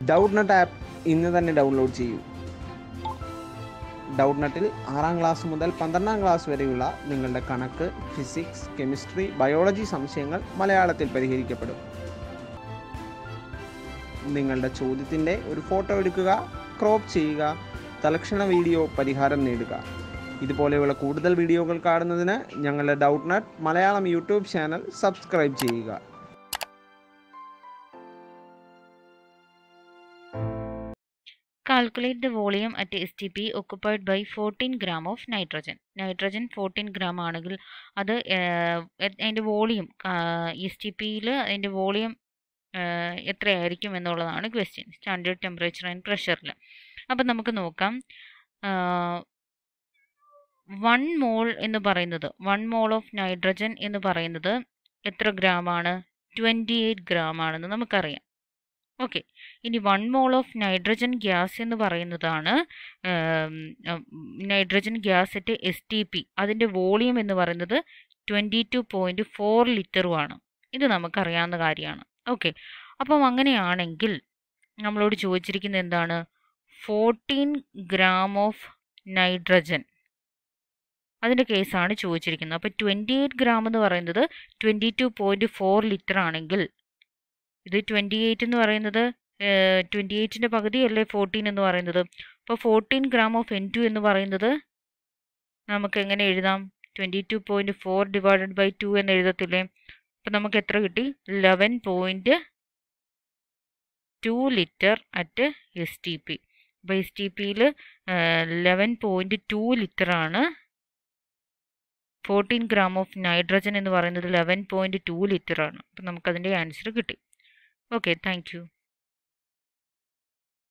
Doubt നട്ട് app ഇന്ന് തന്നെ download ചെയ്യൂ ഡൗട്ട് നട്ടിൽ ആറാം ക്ലാസ് മുതൽ പന്ത്രണ്ടാം ക്ലാസ് വരെയുള്ള നിങ്ങളുടെ കണക്ക് ഫിസിക്സ് കെമിസ്ട്രി ബയോളജി സംശയങ്ങൾ മലയാളത്തിൽ പരിഹരിക്കപ്പെടും നിങ്ങളുടെ ചോദ്യത്തിൻ്റെ ഒരു ഫോട്ടോ എടുക്കുക ക്രോപ്പ് ചെയ്യുക തലക്ഷണ വീഡിയോ പരിഹാരം നേടുക ഇതുപോലെയുള്ള കൂടുതൽ വീഡിയോകൾ കാണുന്നതിന് ഞങ്ങളുടെ Doubtnut Malayalam YouTube channel subscribe ചെയ്യുക Calculate the volume at STP occupied by 14 gram of nitrogen. Nitrogen fourteen gram ആണെങ്കിൽ അത് ഏഹ്, എ- അതിൻ്റെ വോളിയം എസ് ടി പിയിൽ അതിൻ്റെ വോളിയം എത്രയായിരിക്കും എന്നുള്ളതാണ് ക്വസ്റ്റ്യൻ സ്റ്റാൻഡേർഡ് ടെമ്പറേച്ചർ ആൻഡ് പ്രഷറിൽ അപ്പം നമുക്ക് നോക്കാം വൺ മോൾ എന്ന് പറയുന്നത് വൺ മോൾ ഓഫ് നൈട്രജൻ എന്ന് പറയുന്നത് എത്ര ഗ്രാം ആണ് ട്വൻറ്റി എയ്റ്റ് ഗ്രാം ആണെന്ന് നമുക്കറിയാം ഓക്കെ ഇനി one mole of nitrogen gas എന്ന് പറയുന്നതാണ് nitrogen gas at S T P അതിൻ്റെ വോളിയം എന്ന് പറയുന്നത് ട്വൻറ്റി ടു പോയിൻറ്റ് ഫോർ ലിറ്ററുമാണ് ഇത് നമുക്കറിയാവുന്ന കാര്യമാണ് ഓക്കെ അപ്പം അങ്ങനെയാണെങ്കിൽ നമ്മളോട് ചോദിച്ചിരിക്കുന്നത് എന്താണ് ഫോർട്ടീൻ ഗ്രാം ഓഫ് നൈട്രജൻ അതിൻ്റെ കേസാണ് ചോദിച്ചിരിക്കുന്നത് അപ്പോൾ ട്വൻറ്റി എയ്റ്റ് ഗ്രാം എന്ന് പറയുന്നത് twenty two point four litre ആണെങ്കിൽ ഇത് ട്വൻറ്റി എയ്റ്റ് എന്ന് പറയുന്നത് ട്വൻറ്റി എയ്റ്റിൻ്റെ പകുതിയല്ലേ ഫോർട്ടീൻ എന്ന് പറയുന്നത് അപ്പോൾ fourteen gram of N two എന്ന് പറയുന്നത് നമുക്ക് എങ്ങനെ എഴുതാം twenty two point four divided by two എന്ന് എഴുതത്തില്ലേ അപ്പോൾ നമുക്ക് എത്ര കിട്ടി eleven point two litre at S T P അപ്പോൾ എസ് ടി പിയിൽ ലെവൻ പോയിൻറ്റ് ടു ലിറ്ററാണ് ഫോർട്ടീൻ ഗ്രാം ഓഫ് നൈട്രജൻ എന്ന് പറയുന്നത് ലെവൻ പോയിൻറ്റ് ടു ലിറ്ററാണ് അപ്പം നമുക്കതിൻ്റെ ആൻസർ കിട്ടി ഓക്കെ താങ്ക് യു